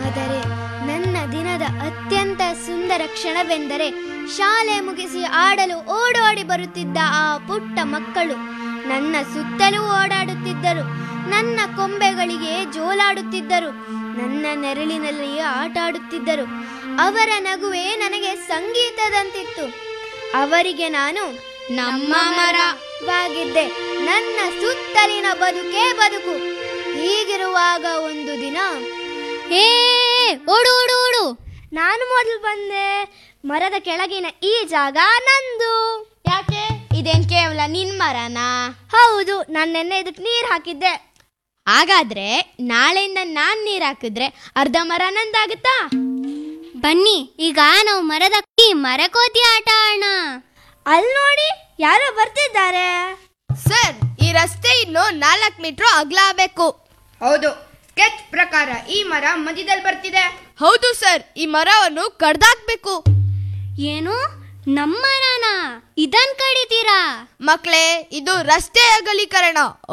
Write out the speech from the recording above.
ಆದರೆ ನನ್ನ ದಿನದ ಅತ್ಯಂತ ಸುಂದರ ಕ್ಷಣವೆಂದರೆ ಶಾಲೆ ಮುಗಿಸಿ ಆಡಲು ಓಡೋಡಿ ಬರುತ್ತಿದ್ದ ಆ ಪುಟ್ಟ ಮಕ್ಕಳು ನನ್ನ ಸುತ್ತಲೂ ಓಡಾಡುತ್ತಿದ್ದರು ನನ್ನ ಕೊಂಬೆಗಳಿಗೆ ಜೋಲಾಡುತ್ತಿದ್ದರು ನನ್ನ ನೆರಳಿನಲ್ಲಿ ಆಟ ಆಡುತ್ತಿದ್ದರು ಅವರ ನಗುವೆ ನನಗೆ ಸಂಗೀತದಂತಿತ್ತು ಅವರಿಗೆ ನಾನು ನಮ್ಮ ಮರವಾಗಿದ್ದೆ ನನ್ನ ಸುತ್ತಲಿನ ಬದುಕೇ ಬದುಕು ಹೀಗಿರುವಾಗ ಒಂದು ದಿನ ಏ ಓಡು ಓಡು ಓಡು ನಾನು ಮೊದಲು ಬಂದೆ ಮರದ ಕೆಳಗಿನ ಈ ಜಾಗ ನಂದು ಯಾಕೆ ಇದೇನ್ ಕೇವಲ ನಿನ್ ಮರನಾ ಹೌದು ನಾನು ನೆನ್ನೆ ಇದಕ್ಕೆ ನೀರು ಹಾಕಿದ್ದೆ ಹಾಗಾದ್ರೆ ನಾಳೆಯಿಂದ ನಾನ್ ನೀರ್ ಹಾಕಿದ್ರೆ ಅರ್ಧ ಮರ ನಂದಾಗುತ್ತಾ ಬನ್ನಿ ಈಗ ನಾವು ಮರದ ಈ ಮರಕೋತಿ ಆಟ ಆಡೋಣ ಅಲ್ಲಿ ನೋಡಿ ಯಾರೋ ಬರ್ತಿದ್ದಾರೆ ಸರ್ ಈ ರಸ್ತೆ ಇನ್ನು ನಾಲ್ಕು ಮೀಟರ್ ಅಗಲ ಆಗ್ಬೇಕು ಹೌದು ಸ್ಕೆಚ್ ಪ್ರಕಾರ ಈ ಮರ ಮಧ್ಯದಲ್ಲಿ ಬರ್ತಿದೆ ಹೌದು ಸರ್ ಈ ಮರವನ್ನು ಕಡ್ದಾಕ್ಬೇಕು ಏನು ನಮ್ಮ ಮರನ ಇದನ್ ಕಡಿತೀರಾ ಮಕ್ಳೇ ಇದು ರಸ್ತೆ ಅಗಲೀಕರಣ